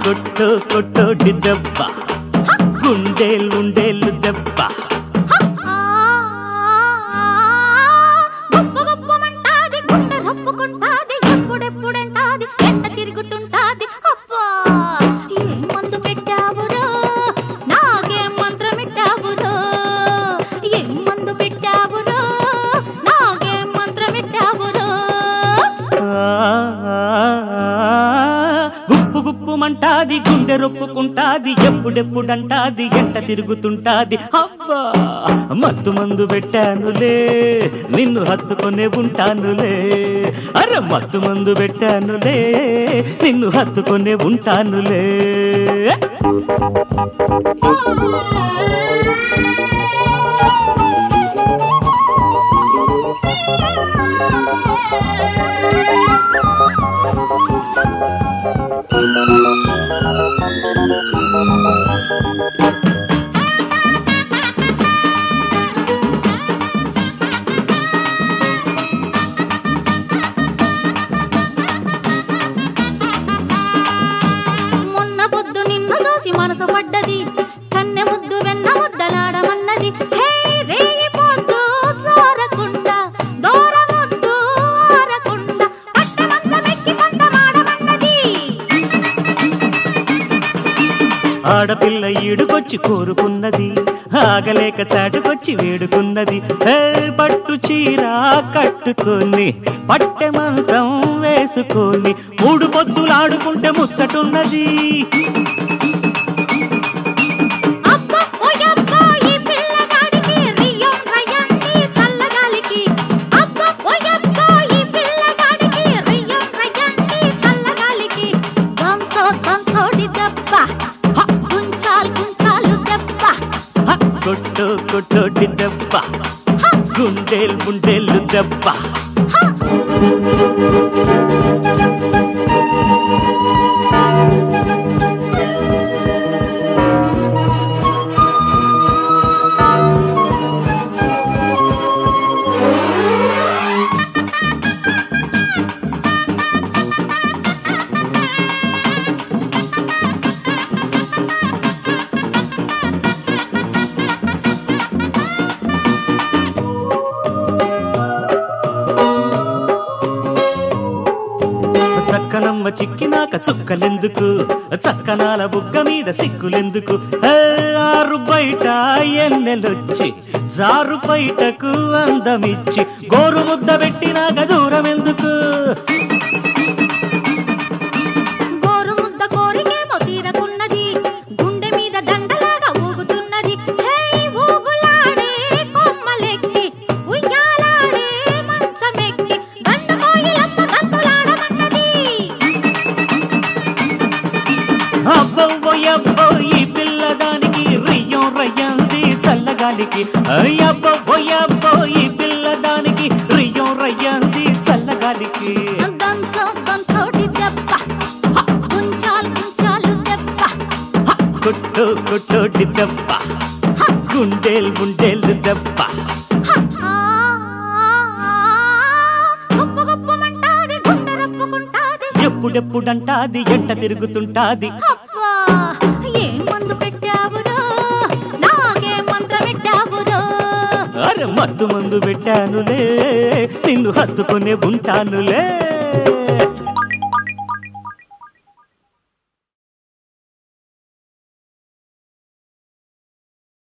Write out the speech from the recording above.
కొట్టో కొట్టోటి దెబ్బ గుండేలుండేలు దెబ్బ గొప్ప గొప్పమంటాది గుండె రప్పుకుంటాది ఎప్పుడెప్పుడంటాది ఎండ తిరుగుతుంటాది అబ్బా ఏం మందు పెట్టావురో నాకేం మంత్రం పెట్టావురో ఏం మందు పెట్టావురో నాకేం మంత్రం పెట్టావురో గుప్పు గుప్పుమంటాది గుండె రొప్పుకుంటాది ఎప్పుడెప్పుడంటాది ఎంట తిరుగుతుంటాది అబ్బా మత్తు మందు పెట్టానులే నిన్ను హత్తుకొనే ఉంటానులే అరే మత్తు మందు పెట్టానులే నిన్ను హత్తుకొనే ఉంటానులే మొన్న పొద్దు నిన్ను చూసి మనసు పడ్డది కన్నె ముద్దు వెన్న ముద్దలాడమన్నది హే రేయి పొద్దు చారకుండా దూర ముద్దు ఆరకుండా పట్ట మంచమెక్కి పంట మాడమన్నది ఆడపిల్ల ఈడుకొచ్చి కోరుకున్నది ఆగలేక చాటుకొచ్చి వేడుకున్నది హే పట్టు చీర కట్టుకొని పట్టె మంచం వేసుకొని మూడు పొద్దులాడుకుంటే ముచ్చటున్నది అబ్బా ఓయబ్బా ఈ పిల్లగాడికి రియం రయంది చల్లగాలికి అబ్బా ఓయబ్బా ఈ పిల్లగాడికి రియం రయంది చల్లగాలికి దంచో దంచోడి దెబ్బ గుంచాలు గుంచాలు దెబ్బ హ, కొట్టు కొట్టోటి దెబ్బ గుండెలు గుండెలు దెబ్బ చక్కనమ్మ చిక్కినాక చుక్కలెందుకు చక్కనాల బుగ్గ మీద సిగ్గులెందుకు ఏ, ఆరు బయట ఎన్నెలొచ్చి జారు బయటకు అందమిచ్చి గోరు ముద్ద పెట్టినాక దూరం ఎందుకు గోరు ముద్ద కోరికేమో తీరకున్నది గుండె మీద దండలాగా ఊగుతున్నది హే ఊగులాడే కొమ్మలెక్కి ఉయ్యాలాడే మంచమెక్కి గండ కోయిలమ్మ గంతులాడమన్నది అబ్బో ఈ పిల్లదానికి రియ్యం రయ్యంది చల్లగాలికి అబ్బో ఈ పిల్లదానికి రియ్యం రయ్యంది చల్లగాలికి దంచో దంచోటి దెబ్బ గుంచాలు గుంచాలు దెబ్బ కొట్టు కొట్టోటి దెబ్బ గుండెలు గుండెలు దెబ్బ గొప్ప గొప్పమంటాది గుండె రప్పుకుంటాది ఎప్పుడెప్పుడంటాది ఎంట తిరుగుతుంటాది అబ్బా ఏం మందు పెట్టావురో నాకే మంత్రం పెట్టావురో అరే మత్తు మందు పెట్టానులే నిన్ను హత్తుకునే ఉంటానులే